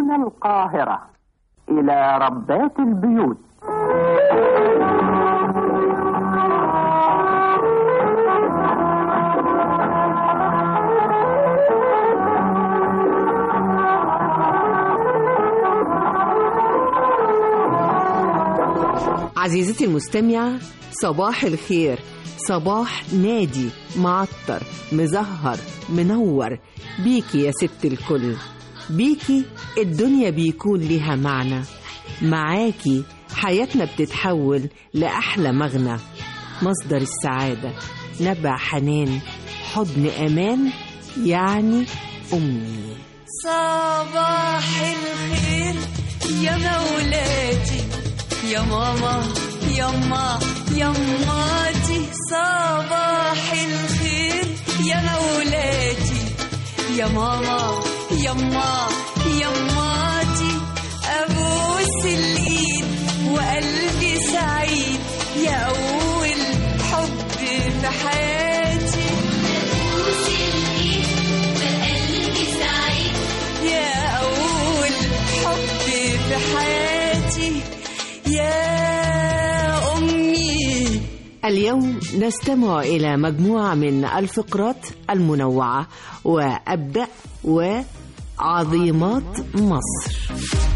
من القاهرة إلى ربات البيوت عزيزتي المستمعة صباح الخير صباح نادي معطر مزهر منور بيكي يا ست الكل بيكي الدنيا بيكون لها معنى معاكي حياتنا بتتحول لأحلى مغنى مصدر السعادة نبع حنان حضن أمان يعني أمي صباح الخير يا مولاتي يا ماما يما يماتي صباح الخير يا مولاتي يا ماما يما يماتي ابوس الايد وقلبي سعيد يا اول حب في حياتي ابوس الايد وقلبي سعيد يا اول حب في حياتي يا امي اليوم نستمع إلى مجموعة من الفقرات المنوعة وأبدأ وعظيمات مصر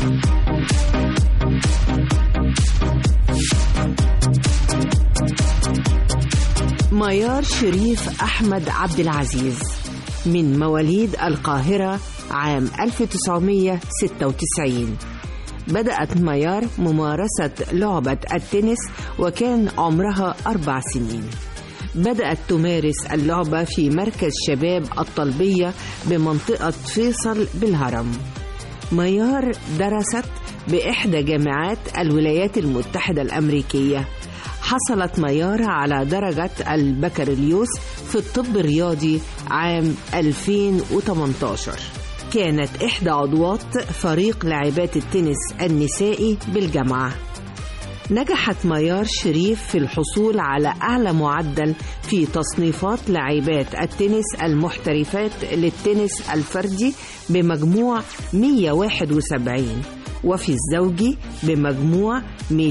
ميار شريف أحمد عبد العزيز من مواليد القاهرة عام 1996 بدأت ميار ممارسة لعبة التنس وكان عمرها أربع سنين بدأت تمارس اللعبة في مركز شباب الطلبية بمنطقة فيصل بالهرم ميار درست بإحدى جامعات الولايات المتحدة الأمريكية حصلت ميار على درجة البكالوريوس في الطب الرياضي عام 2018 كانت إحدى عضوات فريق لاعبات التنس النسائي بالجامعة نجحت ميار شريف في الحصول على أعلى معدل في تصنيفات لاعبات التنس المحترفات للتنس الفردي بمجموع 171 وفي الزوجي بمجموع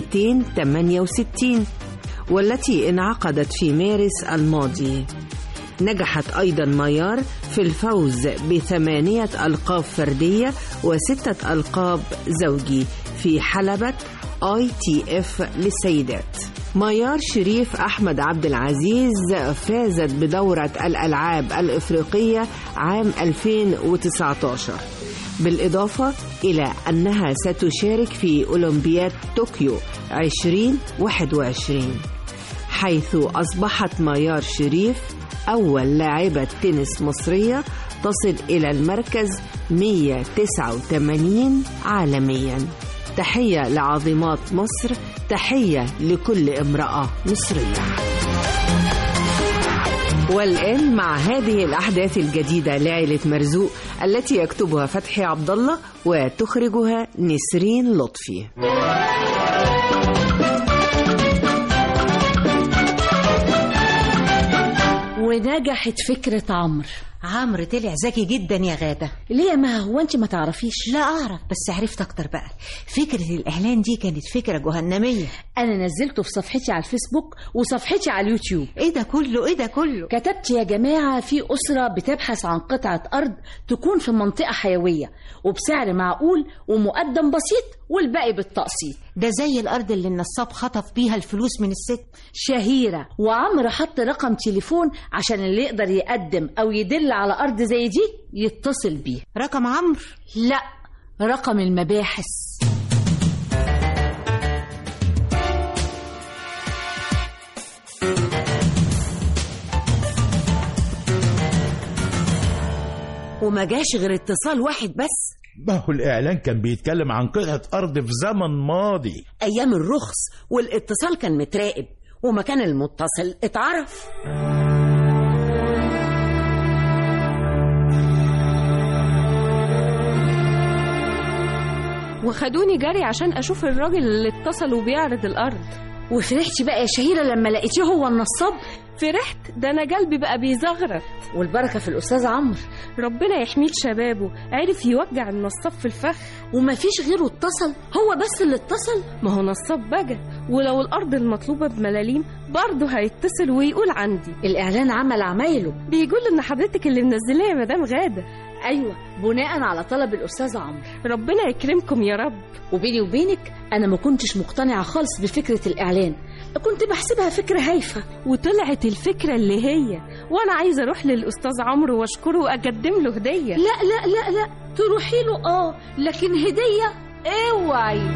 268 والتي انعقدت في مارس الماضي نجحت أيضا ميار في الفوز بثمانية ألقاب فردية وستة ألقاب زوجي في حلبة اي تي اف للسيدات ميار شريف أحمد عبد العزيز فازت بدورة الألعاب الإفريقية عام 2019 بالإضافة إلى أنها ستشارك في أولمبياد طوكيو 2021 حيث أصبحت ميار شريف أول لاعبة تنس مصرية تصل إلى المركز 189 عالميا تحية لعظيمات مصر تحية لكل امرأة مصرية والآن مع هذه الأحداث الجديدة لعائلة مرزوق التي يكتبها فتحي عبد الله وتخرجها نسرين لطفي ونجحت فكرة عمرو عمرو طلع ذكي جدا يا غادة ليه ما هو انت ما تعرفيش لا أعرف بس عرفت أكتر بقى فكرة الإعلان دي كانت فكرة جهنمية انا نزلته في صفحتي على الفيسبوك وصفحتي على اليوتيوب إيه ده كله إيه ده كله كتبت يا جماعة في أسرة بتبحث عن قطعة أرض تكون في منطقة حيوية وبسعر معقول ومقدم بسيط والباقي بالتقسيط ده زي الأرض اللي النصاب خطف بيها الفلوس من الست شهيرة وعمرو حط رقم تليفون عشان اللي يقدر يقدم أو يدل على أرض زي دي يتصل بيه رقم عمرو لا رقم المباحث وما جاش غير اتصال واحد بس ما هو الإعلان كان بيتكلم عن قطعة أرض في زمن ماضي أيام الرخص والاتصال كان متراقب ومكان المتصل اتعرف وخدوني جري عشان أشوف الراجل اللي اتصل وبيعرض الأرض وفرحتي بقى يا شهيرة لما لقيتيه هو النصاب فرحت ده انا قلبي بقى بيزغرط والبركة في الأستاذ عمرو ربنا يحميه شبابه عرف يوجع النصاب في الفخ ومفيش غيره اتصل هو بس اللي اتصل ما هو نصاب بقى ولو الارض المطلوبه بملاليم برضه هيتصل ويقول عندي الإعلان عمل عمايله بيقول ان حضرتك اللي منزلاه يا مدام غاده أيوة بناء على طلب الأستاذ عمرو ربنا يكرمكم يا رب وبيني وبينك أنا ما كنتش مقتنعة خالص بفكرة الإعلان كنت بحسبها فكرة هايفة وطلعت الفكره اللي هي وانا عايزه اروح للاستاذ عمرو واشكره واقدم له هديه لا لا لا لا تروحي له اه لكن هدية اوعي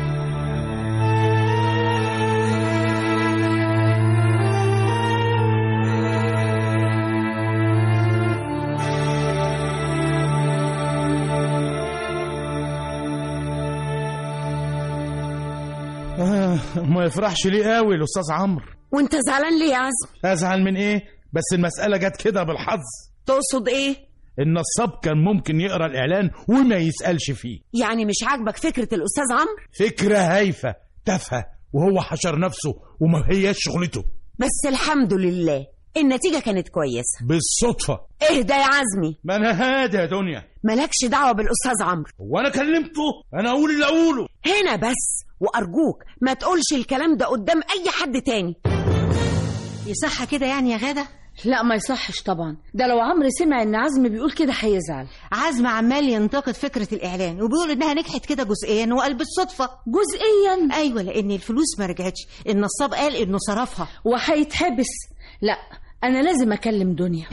آه ما يفرحش ليه قوي الاستاذ عمرو وانت زعلان ليه يا عزم ازعل من ايه بس المساله جت كده بالحظ تقصد ايه النصاب كان ممكن يقرا الاعلان وما يسالش فيه يعني مش عاجبك فكرة الأستاذ عمرو فكره هايفه تافهه وهو حشر نفسه وما هياش شغلته بس الحمد لله النتيجة كانت كويسة بالصدفه اهدى يا عزمي ما انا هادي يا دنيا مالكش دعوة بالأستاذ عمرو وانا كلمته انا اقول اللي اقوله هنا بس وأرجوك ما تقولش الكلام ده قدام أي حد تاني يصح كده يعني يا غادة لا ما يصحش طبعا ده لو عمرو سمع ان عزمي بيقول كده هيزعل عزم عمال ينتقد فكرة الإعلان وبيقول إنها نجحت كده جزئيا وقال بالصدفة جزئيا أيوة لأن الفلوس ما رجعتش النصاب قال إنه صرفها وهيتحبس لا انا لازم اكلم دنيا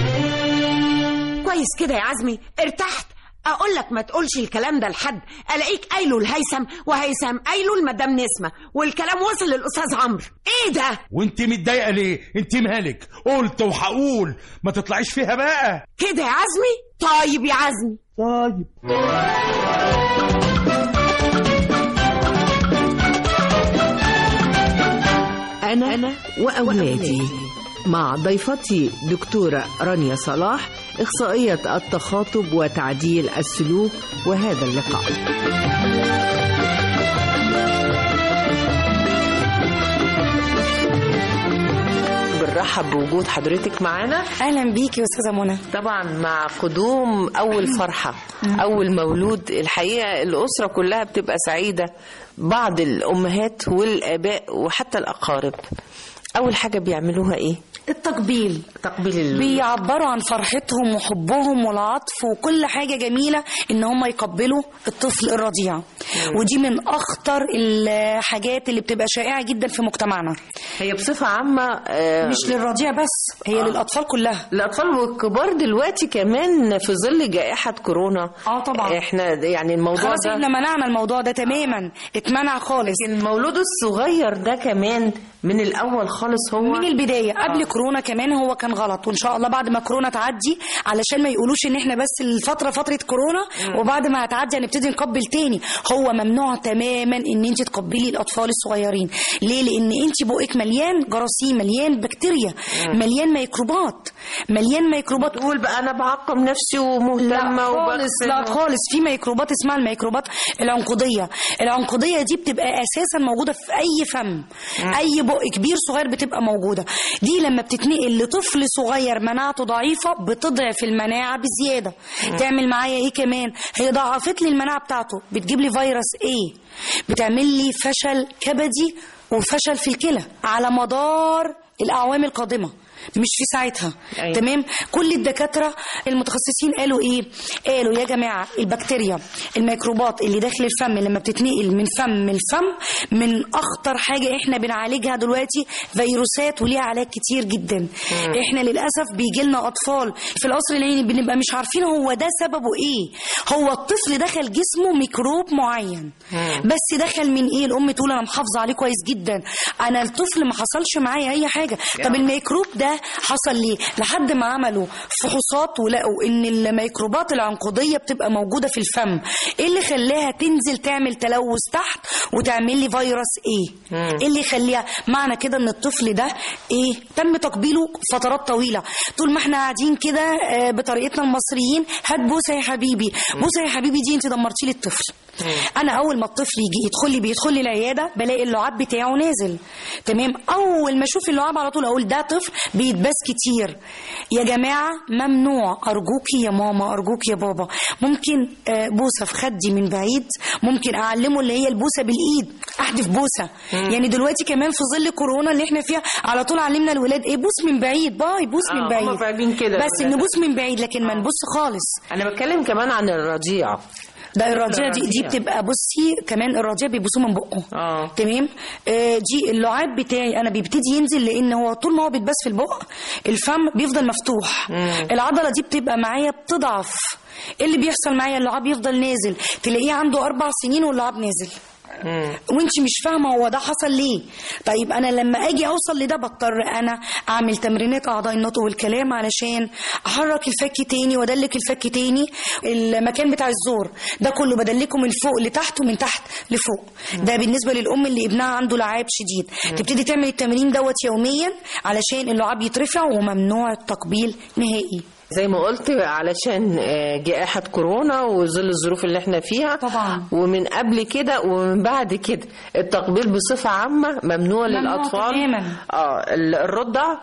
كويس كده يا عزمي ارتحت اقول لك ما تقولش الكلام ده لحد الاقيك قايله لهيثم وهيثم قايله لمدام نسمه والكلام وصل للاستاذ عمرو ايه ده وانت متضايقه ليه انت مالك قلت وهقول ما تطلعيش فيها بقى كده يا عزمي طيب يا عزمي طيب أنا, أنا وأولادي مع ضيفتي دكتورة رانيا صلاح إخصائية التخاطب وتعديل السلوك وهذا اللقاء بنرحب بوجود حضرتك معانا اهلا بيكي يا استاذه منى طبعا مع قدوم اول فرحه اول مولود الحقيقه الاسره كلها بتبقى سعيده بعض الامهات والاباء وحتى الاقارب اول حاجه بيعملوها ايه التقبيل تقبيل ال... بيعبروا عن فرحتهم وحبهم والعطف وكل حاجة جميلة ان هم يقبلوا الطفل الرضيع ودي من اخطر الحاجات اللي بتبقى شائعة جدا في مجتمعنا هي بصفه عامه آه، مش للرضيع بس هي للاطفال كلها الاطفال والكبار دلوقتي كمان في ظل جائحه كورونا اه طبعا احنا يعني الموضوع خلاص ده احنا منعنا الموضوع ده تماما اتمنع خالص لكن المولود الصغير ده كمان من الاول خالص هو من البدايه قبل آه. كورونا كمان هو كان غلط وان شاء الله بعد ما كورونا تعدي علشان ما يقولوش ان احنا بس الفتره فتره كورونا وبعد ما هتعدي هنبتدي نقبل تاني هو ممنوع تماما ان انت تقبلي الاطفال الصغيرين ليه لان انت بقك مليان جراثيم مليان بكتيريا مليان ميكروبات مليان ميكروبات تقول بقى انا بعقم نفسي لا ومهتمه خالص وبغسل لا خالص في ميكروبات اسمها الميكروبات العنقوديه العنقوديه دي بتبقى اساسا موجوده في اي فم اي بق كبير صغير بتبقى موجوده دي لما بتتنقل لطفل صغير مناعته ضعيفه بتضعف المناعه بزياده تعمل معايا ايه كمان هي ضعفت لي المناعه بتاعته بتجيب لي فيروس ايه بتعمل لي فشل كبدي وفشل في الكلى على مدار الاعوام القادمه مش في ساعتها أيوة. تمام كل الدكاتره المتخصصين قالوا ايه قالوا يا جماعه البكتيريا الميكروبات اللي داخل الفم لما بتتنقل من فم لفم من اخطر حاجه احنا بنعالجها دلوقتي فيروسات وليها علاج كتير جدا احنا للاسف بيجي لنا اطفال في القصر العيني بنبقى مش عارفين هو ده سببه ايه هو الطفل دخل جسمه ميكروب معين بس دخل من ايه الام تقول انا محافظه عليه كويس جدا انا الطفل ما حصلش معايا اي حاجه طب الميكروب ده ده حصل ليه لحد ما عملوا فحوصات ولقوا ان الميكروبات العنقوديه بتبقى موجوده في الفم ايه اللي خلاها تنزل تعمل تلوث تحت وتعمل لي فيروس ايه ايه اللي يخليها معنى كده ان الطفل ده ايه تم تقبيله فترات طويله طول ما احنا قاعدين كده آه، بطريقتنا المصريين هات بوسه يا حبيبي بوسه يا حبيبي دي انت دمرتي لي الطفل انا اول ما الطفل يجي يدخل لي بيدخل لي العياده بلاقي اللعاب بتاعه نازل تمام اول ما اشوف اللعاب على طول اقول ده طفل بيتباس كتير يا جماعه ممنوع ارجوكي يا ماما ارجوك يا بابا ممكن آه، بوسه في خدي من بعيد ممكن اعلمه اللي هي البوسه بالايد احدف بوسه يعني دلوقتي كمان في ظل كورونا اللي احنا فيها على طول علمنا الولاد ايه بوس من بعيد باي بوس آه، من هما بعيد فاهمين كده بس الولاد. نبوس من بعيد لكن ما نبص خالص انا بتكلم كمان عن الرضيع ده الرضيع دي دي الرضيع. بتبقى بصي كمان الرضيع بيبصوه من بقه اه تمام آه دي اللعاب بتاعي انا بيبتدي ينزل لان هو طول ما هو بيتبس في البق الفم بيفضل مفتوح العضله دي بتبقى معايا بتضعف ايه اللي بيحصل معايا اللعاب يفضل نازل تلاقيه عنده اربع سنين واللعاب نازل وانت مش فاهمه هو ده حصل ليه طيب انا لما اجي اوصل لده بضطر انا اعمل تمرينات اعضاء النطق والكلام علشان احرك الفك تاني وادلك الفك تاني المكان بتاع الزور ده كله بدلكه من فوق لتحت ومن تحت لفوق ده بالنسبه للام اللي ابنها عنده لعاب شديد تبتدي تعمل التمرين دوت يوميا علشان اللعاب يترفع وممنوع التقبيل نهائي زي ما قلت علشان آه، جائحة كورونا وظل الظروف اللي احنا فيها طبعا. ومن قبل كده ومن بعد كده التقبيل بصفة عامة ممنوع ممنوع للأطفال تماماً. اه ال- الرضع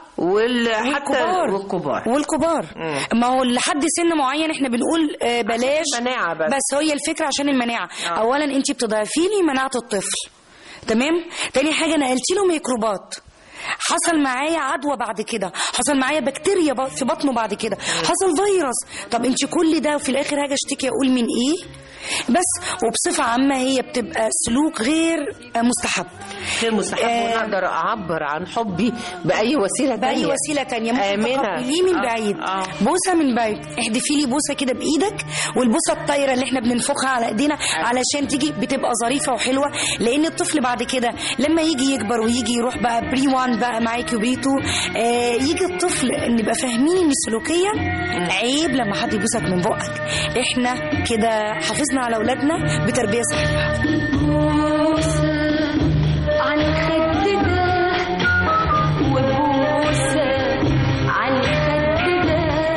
وحتى والكبار. والكبار والكبار ما هو لحد سن معين احنا بنقول آه، بلاش المناعة بس. بس هي الفكره عشان المناعه آه. اولا انت بتضعفي لي مناعه الطفل تمام تاني حاجه نقلتي له ميكروبات حصل معايا عدوى بعد كده حصل معايا بكتيريا ب- في بطنه بعد كده حصل فيروس طب انت كل ده وفي الاخر هاجي اشتكي اقول من ايه بس وبصفه عامه هي بتبقى سلوك غير آه، مستحب غير مستحب آه. ونقدر أعبر عن حبي بأي وسيلة بأي تانية وسيلة تانية ممكن آمنة تقبليه من آه، بعيد آه. بوسة من بعيد احدفي لي بوسة كده بإيدك والبوسة الطايرة اللي احنا بننفخها على ايدينا علشان تيجي بتبقى ظريفة وحلوة لأن الطفل بعد كده لما يجي يكبر ويجي يروح بقى بري وان بقى معاكي وبيتو آه يجي الطفل نبقى فاهمين ان سلوكيا عيب لما حد يبوسك من بقك احنا كده حافظنا على اولادنا بتربية صحيحة على الخد ده وبوسة على الخد ده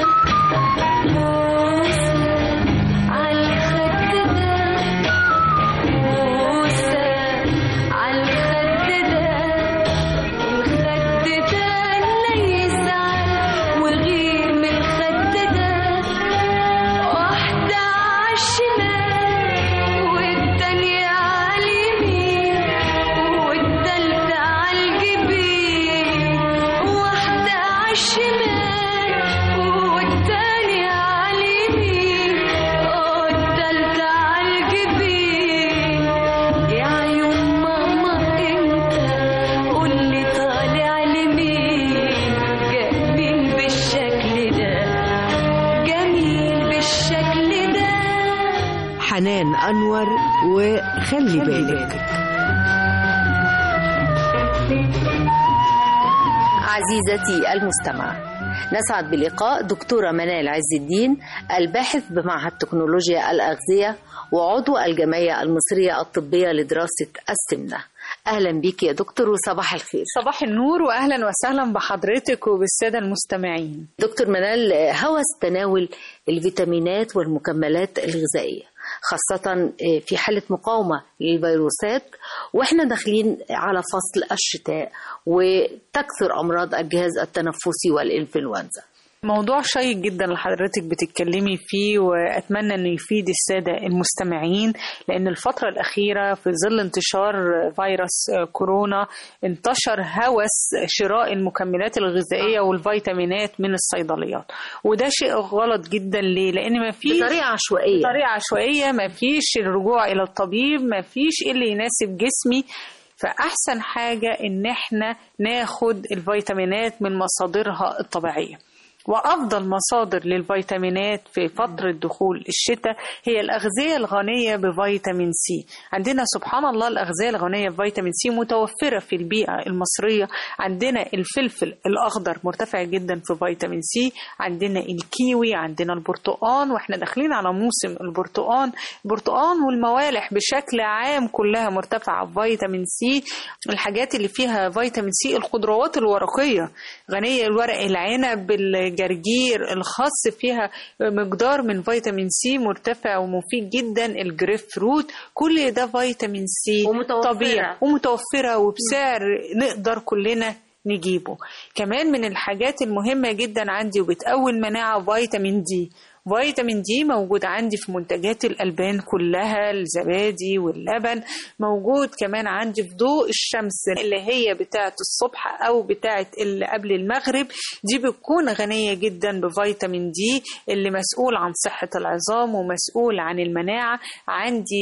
بوسة على الخد ده بوسة على الخد ده الخد ده لا يزعل وغير من الخد ده واحدة عالشمال والتانية عاليمين والتالتة عالجبين واحدة عالشمال والتانية عاليمين والتالتة عالجبين يا عيون ماما انت قولي طالع لمين جميل بالشكل ده جميل بالشكل ده حنان أنور وخلي بالك عزيزتي المستمعة نسعد بلقاء دكتورة منال عز الدين الباحث بمعهد تكنولوجيا الأغذية وعضو الجمعية المصرية الطبية لدراسة السمنة أهلا بك يا دكتور وصباح الخير صباح النور واهلا وسهلا بحضرتك وبالساده المستمعين دكتور منال هوس تناول الفيتامينات والمكملات الغذائية خاصة في حالة مقاومة للفيروسات واحنا داخلين على فصل الشتاء وتكثر أمراض الجهاز التنفسي والإنفلونزا موضوع شيق جدا اللي حضرتك بتتكلمي فيه واتمنى انه يفيد الساده المستمعين لان الفتره الاخيره في ظل انتشار فيروس كورونا انتشر هوس شراء المكملات الغذائيه والفيتامينات من الصيدليات وده شيء غلط جدا ليه لان ما فيش بطريقة عشوائية بطريقه عشوائيه ما فيش الرجوع الى الطبيب ما فيش إيه اللي يناسب جسمي فاحسن حاجه ان احنا ناخد الفيتامينات من مصادرها الطبيعيه وأفضل مصادر للفيتامينات في فترة دخول الشتاء هي الأغذية الغنية بفيتامين سي عندنا سبحان الله الأغذية الغنية بفيتامين سي متوفرة في البيئة المصرية عندنا الفلفل الأخضر مرتفع جدا في فيتامين سي عندنا الكيوي عندنا البرتقان واحنا داخلين على موسم البرتقان البرتقان والموالح بشكل عام كلها مرتفعة بفيتامين سي الحاجات اللي فيها فيتامين سي الخضروات الورقية غنية الورق العنب الجرجير الخس فيها مقدار من فيتامين سي مرتفع ومفيد جدا الجريف فروت كل ده فيتامين سي ومتوفرة. طبيعي ومتوفرة وبسعر نقدر كلنا نجيبه كمان من الحاجات المهمة جدا عندي وبتقوي المناعة فيتامين دي فيتامين دي موجود عندي في منتجات الألبان كلها الزبادي واللبن موجود كمان عندي في ضوء الشمس اللي هي بتاعة الصبح أو بتاعة اللي قبل المغرب دي بتكون غنية جدا بفيتامين دي اللي مسؤول عن صحة العظام ومسؤول عن المناعة عندي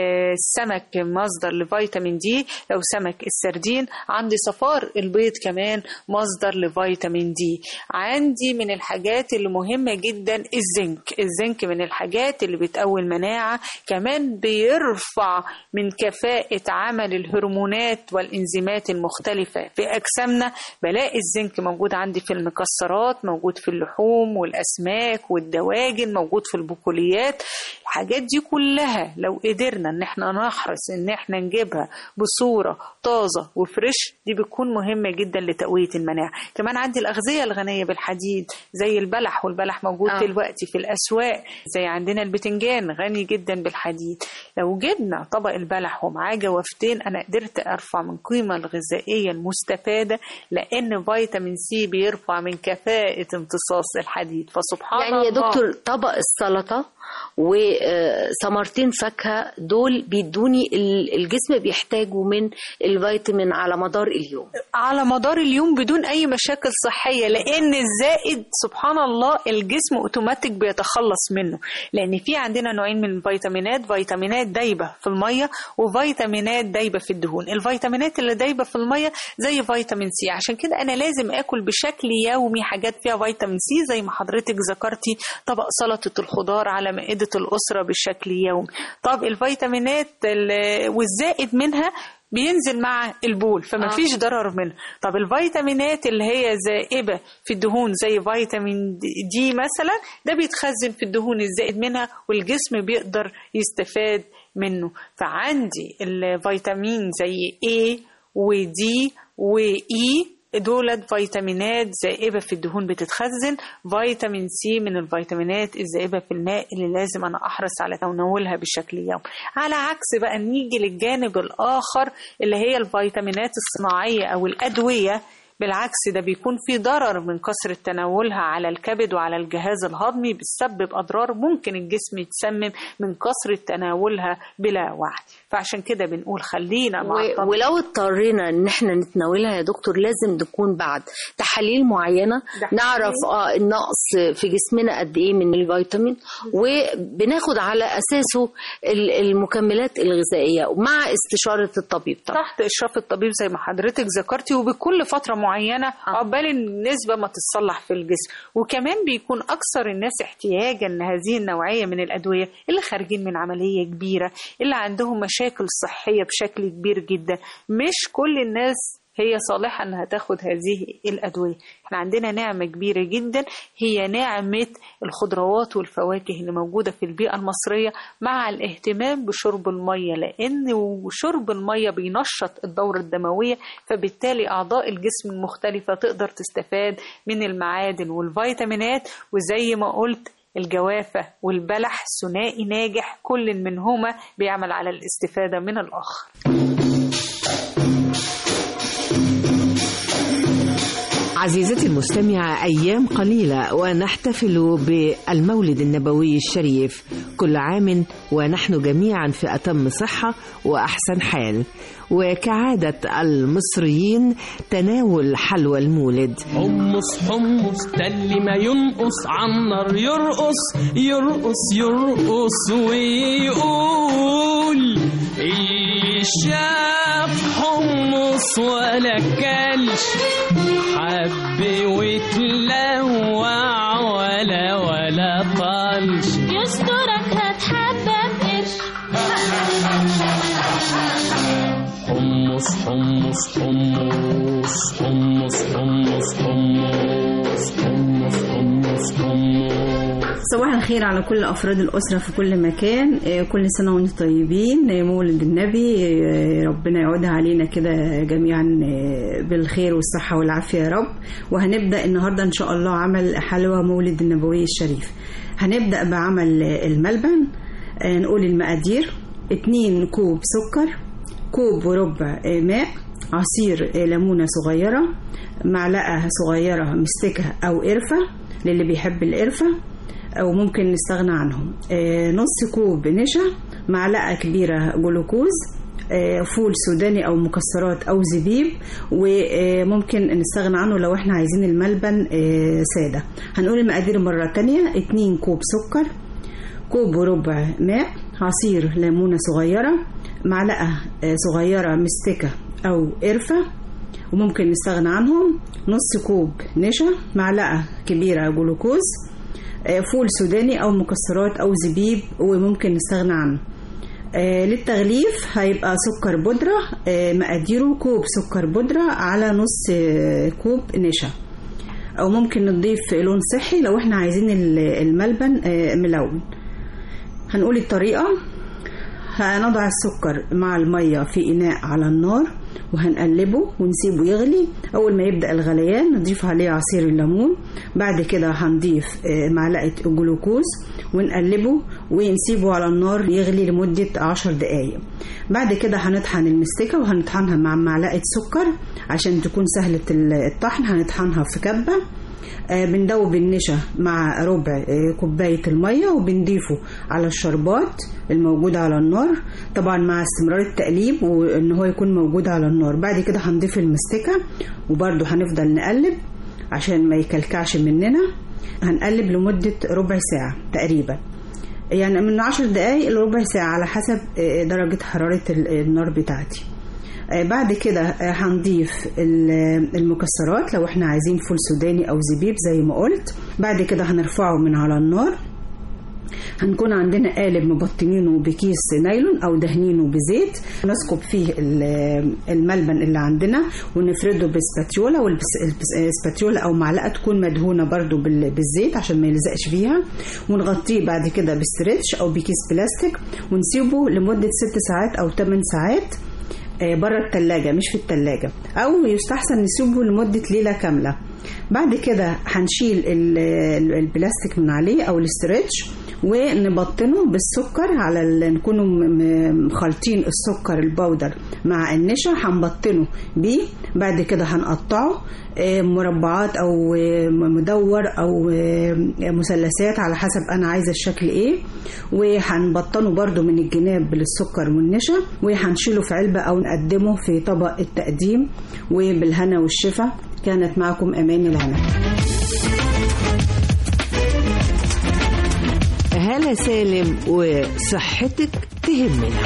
السمك مصدر لفيتامين دي لو سمك السردين عندي صفار البيض كمان مصدر لفيتامين دي عندي من الحاجات اللي مهمة جدا الزنك الزنك من الحاجات اللي بتقوي المناعة كمان بيرفع من كفاءة عمل الهرمونات والإنزيمات المختلفة في أجسامنا بلاقي الزنك موجود عندي في المكسرات موجود في اللحوم والأسماك والدواجن موجود في البقوليات الحاجات دي كلها لو قدرنا ان احنا نحرص ان احنا نجيبها بصورة طازة وفريش دي بتكون مهمة جدا لتقوية المناعة كمان عندي الأغذية الغنية بالحديد زي البلح والبلح موجود آه. آه. دلوقتي في الأسواق زي عندنا البتنجان غني جدا بالحديد لو جبنا طبق البلح ومعاه جوافتين أنا قدرت أرفع من القيمة الغذائية المستفادة لأن فيتامين سي بيرفع من كفاءة امتصاص الحديد فسبحان يعني يا الله دكتور طبق السلطة وثمرتين فاكهة دول بيدوني ال- الجسم بيحتاجه من الفيتامين على مدار اليوم على مدار اليوم بدون اي مشاكل صحيه لان الزائد سبحان الله الجسم اوتوماتيك بيتخلص منه لان في عندنا نوعين من الفيتامينات فيتامينات دايبه في الميه وفيتامينات دايبه في الدهون الفيتامينات اللي دايبه في الميه زي فيتامين سي عشان كده انا لازم اكل بشكل يومي حاجات فيها فيتامين سي زي ما حضرتك ذكرتي طبق سلطه الخضار على مائده الاسره بشكل يومي طب الفيتامينات ال- والزائد منها بينزل مع البول فما آه. فيش ضرر منه طب الفيتامينات اللي هي زائبة في الدهون زي فيتامين دي مثلا ده بيتخزن في الدهون الزائد منها والجسم بيقدر يستفاد منه فعندي الفيتامين زي A ودي وإي دولت فيتامينات زائبة في الدهون بتتخزن فيتامين سي من الفيتامينات الزائبة في الماء اللي لازم أنا أحرص على تناولها بشكل يومي على عكس بقى نيجي للجانب الآخر اللي هي الفيتامينات الصناعية أو الأدوية بالعكس ده بيكون في ضرر من كثرة تناولها على الكبد وعلى الجهاز الهضمي بتسبب أضرار ممكن الجسم يتسمم من كثرة تناولها بلا وعي فعشان كده بنقول خلينا مع و- الطبيعة. ولو اضطرينا ان احنا نتناولها يا دكتور لازم تكون بعد تحاليل معينه تحاليل. نعرف اه النقص في جسمنا قد ايه من الفيتامين وبناخد على اساسه ال- المكملات الغذائيه مع استشاره الطبيب طبعا تحت اشراف الطبيب زي ما حضرتك ذكرتي وبكل فتره معينه عقبال النسبه ما تتصلح في الجسم وكمان بيكون اكثر الناس احتياجا لهذه النوعيه من الادويه اللي خارجين من عمليه كبيره اللي عندهم مشاكل صحيه بشكل كبير جدا مش كل الناس هي صالحة انها تاخد هذه الادوية احنا عندنا نعمة كبيرة جدا هي نعمة الخضروات والفواكه اللي موجودة في البيئة المصرية مع الاهتمام بشرب المية لان شرب المية بينشط الدورة الدموية فبالتالي اعضاء الجسم المختلفة تقدر تستفاد من المعادن والفيتامينات وزي ما قلت الجوافة والبلح ثنائي ناجح كل منهما بيعمل على الاستفادة من الآخر عزيزتي المستمعة أيام قليلة ونحتفل بالمولد النبوي الشريف كل عام ونحن جميعا في أتم صحة وأحسن حال وكعادة المصريين تناول حلوى المولد حمص حمص ده اللي ما ينقص عالنار يرقص يرقص يرقص ويقول اللي شاف حمص ولا كلش حب وتلوع حمص حمص حمص حمص حمص حمص حمص حمص صباح الخير على كل أفراد الأسرة في كل مكان آه، كل سنة وانتم طيبين آه، مولد النبي آه، ربنا يعودها علينا كده جميعا آه، بالخير والصحة والعافية يا رب وهنبدأ النهاردة إن شاء الله عمل حلوى مولد النبوي الشريف هنبدأ بعمل آه، الملبن آه، نقول المقادير اتنين كوب سكر كوب وربع آه، ماء عصير آه، ليمونة صغيرة معلقة صغيرة مستكة أو قرفة للي بيحب القرفة أو ممكن نستغنى عنهم آه، نص كوب نشا معلقة كبيرة جلوكوز آه، فول سوداني أو مكسرات أو زبيب وممكن نستغنى عنه لو احنا عايزين الملبن آه، سادة هنقول المقادير مرة تانية 2 كوب سكر كوب وربع ماء عصير ليمونة صغيرة معلقة آه، صغيرة مستكة أو قرفة وممكن نستغنى عنهم نص كوب نشا معلقة كبيرة جلوكوز آه، فول سوداني أو مكسرات أو زبيب وممكن نستغنى عنه آه، للتغليف هيبقى سكر بودرة آه، مقاديره كوب سكر بودرة على نص آه، كوب نشا أو ممكن نضيف لون صحي لو احنا عايزين ال- الملبن آه، ملون هنقول الطريقة هنضع السكر مع المية في إناء على النار وهنقلبه ونسيبه يغلي أول ما يبدأ الغليان نضيف عليه عصير الليمون بعد كده هنضيف آه، معلقة جلوكوز ونقلبه ونسيبه على النار يغلي لمدة عشر دقايق بعد كده هنطحن المستكة وهنطحنها مع معلقة سكر عشان تكون سهلة الطحن هنطحنها في كبة آه، بندوب النشا مع ربع آه، كوباية المية وبنضيفه على الشربات الموجودة على النار طبعا مع استمرار التقليب وان هو يكون موجود على النار بعد كده هنضيف المستكة وبرده هنفضل نقلب عشان ما يكلكعش مننا هنقلب لمدة ربع ساعة تقريبا يعني من عشر دقايق لربع ساعة على حسب آه، درجة حرارة ال- النار بتاعتي آه، بعد كده آه، هنضيف ال- المكسرات لو احنا عايزين فول سوداني او زبيب زي ما قلت بعد كده هنرفعه من على النار هنكون عندنا قالب مبطنينه بكيس نايلون او دهنينه بزيت نسكب فيه ال- الملبن اللي عندنا ونفرده بسباتيولا والسباتيولا او معلقه تكون مدهونه برضو بال- بالزيت عشان ما يلزقش فيها ونغطيه بعد كده بستريتش او بكيس بلاستيك ونسيبه لمده 6 ساعات او 8 ساعات بره التلاجة مش في التلاجة أو يستحسن نسيبه لمدة ليلة كاملة بعد كده هنشيل ال- ال- البلاستيك من عليه أو الاسترتش ونبطنه بالسكر على ال- نكونوا م- م- مخلطين السكر البودر مع النشا هنبطنه بيه بعد كده هنقطعه آه، مربعات او آه، مدور او آه، مثلثات على حسب انا عايزه الشكل ايه وهنبطنه برده من الجناب بالسكر والنشا وهنشيله في علبه او نقدمه في طبق التقديم وبالهنا والشفا كانت معكم امان العنب هلا سالم وصحتك تهمنا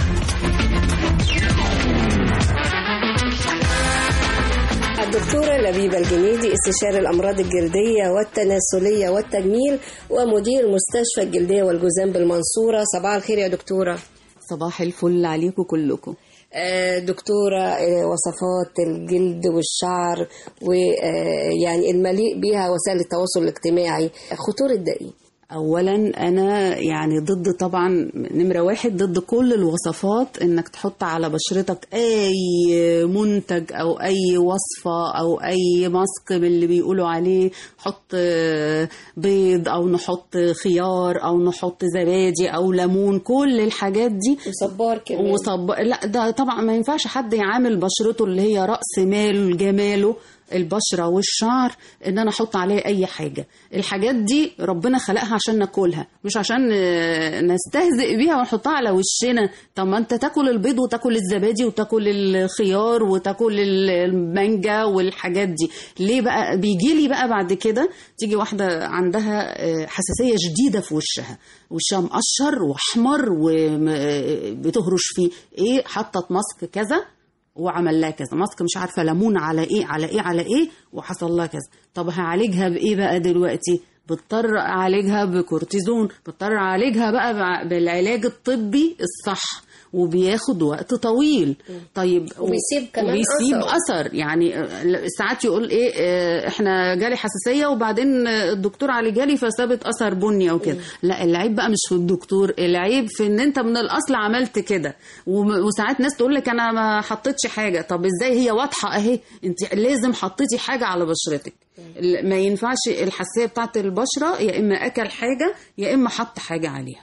الدكتورة لبيبة الجنيدي استشاري الأمراض الجلدية والتناسلية والتجميل ومدير مستشفى الجلدية والجذام بالمنصورة صباح الخير يا دكتورة صباح الفل عليكم كلكم آه، دكتورة آه، وصفات الجلد والشعر ويعني المليء بها وسائل التواصل الاجتماعي خطورة ده ايه؟ اولا انا يعني ضد طبعا نمره واحد ضد كل الوصفات انك تحط على بشرتك اي منتج او اي وصفه او اي ماسك من اللي بيقولوا عليه حط بيض او نحط خيار او نحط زبادي او ليمون كل الحاجات دي وصبار كمان وصبار لا ده طبعا ما ينفعش حد يعامل بشرته اللي هي راس مال جماله البشره والشعر ان انا احط عليها اي حاجه الحاجات دي ربنا خلقها عشان ناكلها مش عشان آه، نستهزئ بيها ونحطها على وشنا طب ما انت تاكل البيض وتاكل الزبادي وتاكل الخيار وتاكل ال- المانجا والحاجات دي ليه بقى بيجي لي بقى بعد كده تيجي واحده عندها آه، حساسيه شديده في وشها وشها مقشر واحمر وبتهرش فيه ايه حطت ماسك كذا وعمل لها كذا ماسك مش عارفه ليمون على ايه على ايه على ايه وحصل لها كذا طب هعالجها بايه بقى دلوقتي بضطر اعالجها بكورتيزون بضطر اعالجها بقى بع- بالعلاج الطبي الصح وبياخد وقت طويل طيب وبيسيب كمان وبيسيب أثر. اثر يعني آه، ساعات يقول ايه آه، احنا جالي حساسيه وبعدين آه، الدكتور علي جالي فسابت اثر بني او كده لا العيب بقى مش في الدكتور العيب في ان انت من الاصل عملت كده وم- وساعات ناس تقول لك انا ما حطيتش حاجه طب ازاي هي واضحه اهي انت لازم حطيتي حاجه على بشرتك ال- ما ينفعش الحساسيه بتاعت البشره يا اما اكل حاجه يا اما حط حاجه عليها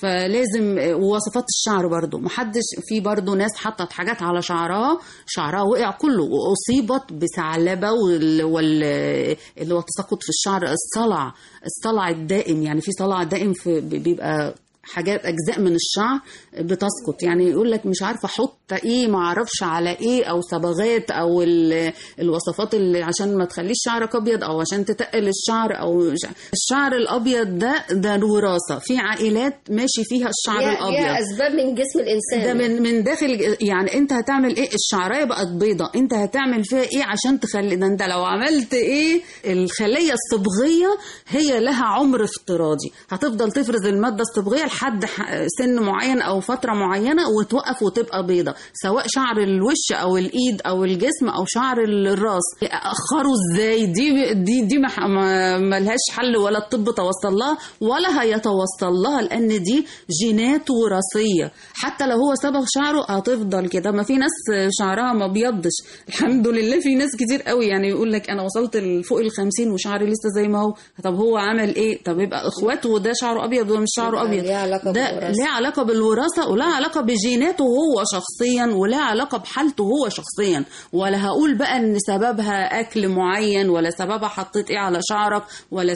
فلازم ووصفات الشعر برضو محدش في برضو ناس حطت حاجات على شعرها شعرها وقع كله واصيبت بثعلبه وال, وال اللي هو التساقط في الشعر الصلع الصلع الدائم يعني في صلع دائم في بيبقى حاجات اجزاء من الشعر بتسقط يعني يقول لك مش عارفه احط ايه ما اعرفش على ايه او صبغات او ال- الوصفات اللي عشان ما تخليش شعرك ابيض او عشان تتقل الشعر او ش- الشعر الابيض ده ده وراثه في عائلات ماشي فيها الشعر ليها- الابيض ليها اسباب من جسم الانسان ده من من داخل يعني انت هتعمل ايه الشعرايه بقت بيضه انت هتعمل فيها ايه عشان تخلي ده انت لو عملت ايه الخليه الصبغيه هي لها عمر افتراضي هتفضل تفرز الماده الصبغيه لحد ح- سن معين او فتره معينه وتوقف وتبقى بيضه سواء شعر الوش او الايد او الجسم او شعر الراس اخروا ازاي دي دي دي ما ح- ما ما لهاش حل ولا الطب توصل لها ولا هيتوصل لها لان دي جينات وراثيه حتى لو هو صبغ شعره هتفضل كده ما في ناس شعرها ما بيضش الحمد لله في ناس كتير قوي يعني يقول لك انا وصلت فوق ال 50 وشعري لسه زي ما هو طب هو عمل ايه طب يبقى اخواته وده شعره ابيض وده مش شعره يبقى ابيض ليه علاقة ده بالوراثة. ليه علاقه بالوراثه ولها علاقه بجيناته هو شخصيا ولها علاقه بحالته هو شخصيا ولا هقول بقى ان سببها اكل معين ولا سببها حطيت ايه على شعرك ولا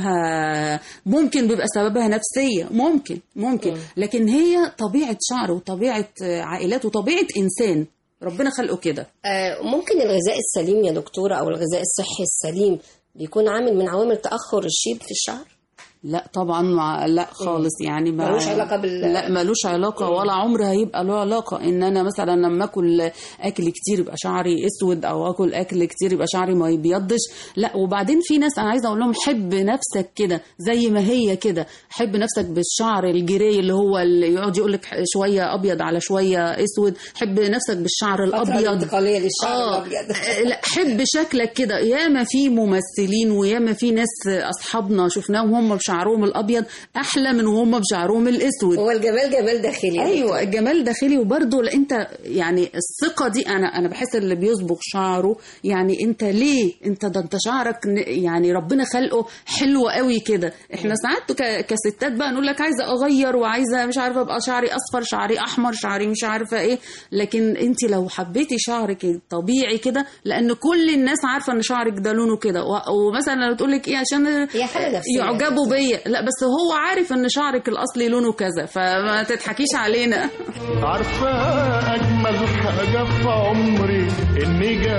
سببها ممكن بيبقى سببها نفسيه ممكن ممكن لكن هي طبيعه شعر وطبيعه عائلات وطبيعه انسان ربنا خلقه كده آه، ممكن الغذاء السليم يا دكتورة أو الغذاء الصحي السليم بيكون عامل من عوامل تأخر الشيب في الشعر لا طبعا مع لا خالص يعني ما ملوش علاقة بال- لا ملوش علاقه ولا عمر هيبقى له علاقه ان انا مثلا لما اكل اكل كتير يبقى شعري اسود او اكل اكل كتير يبقى شعري ما يبيضش لا وبعدين في ناس انا عايزه اقول لهم حب نفسك كده زي ما هي كده حب نفسك بالشعر الجري اللي هو اللي يقعد يقول لك شويه ابيض على شويه اسود حب نفسك بالشعر فترة الابيض انتقالية للشعر آه. الأبيض لا حب شكلك كده ياما في ممثلين وياما في ناس اصحابنا شفناهم هم بشعرهم الابيض احلى من وهم بشعرهم الاسود هو الجمال جمال داخلي يا ايوه دكتور. الجمال داخلي وبرده انت يعني الثقه دي انا انا بحس اللي بيصبغ شعره يعني انت ليه انت ده انت شعرك ن- يعني ربنا خلقه حلو قوي كده احنا ساعات ك- كستات بقى نقول لك عايزه اغير وعايزه مش عارفه ابقى شعري اصفر شعري احمر شعري مش عارفه ايه لكن انت لو حبيتي شعرك طبيعي كده لان كل الناس عارفه ان شعرك ده لونه كده و- ومثلا لو تقول لك ايه عشان هي حالة نفسية. يعجبوا بيا لا بس هو عارف ان شعرك الاصلي لونه كذا فما تضحكيش علينا عارفة أجمل حاجة في عمري إن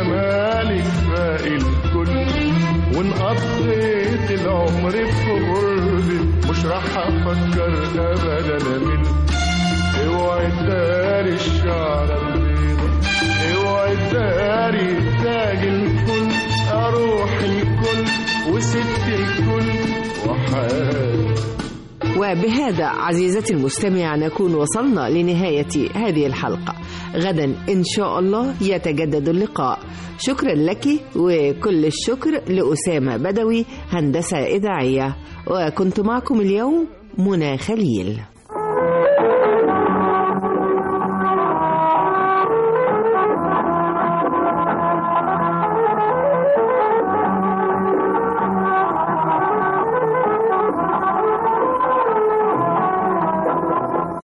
جمالك باقي الكل وإن قضيت العمر في غربي مش راح أفكر أبدا أمل اوعي تداري الشعر البيضة اوعي تداري تاج الكل أروح الكل وست الكل وحالي وبهذا عزيزتي المستمع نكون وصلنا لنهاية هذه الحلقة غدا إن شاء الله يتجدد اللقاء شكرا لك وكل الشكر لأسامة بدوي هندسة إذاعية وكنت معكم اليوم منى خليل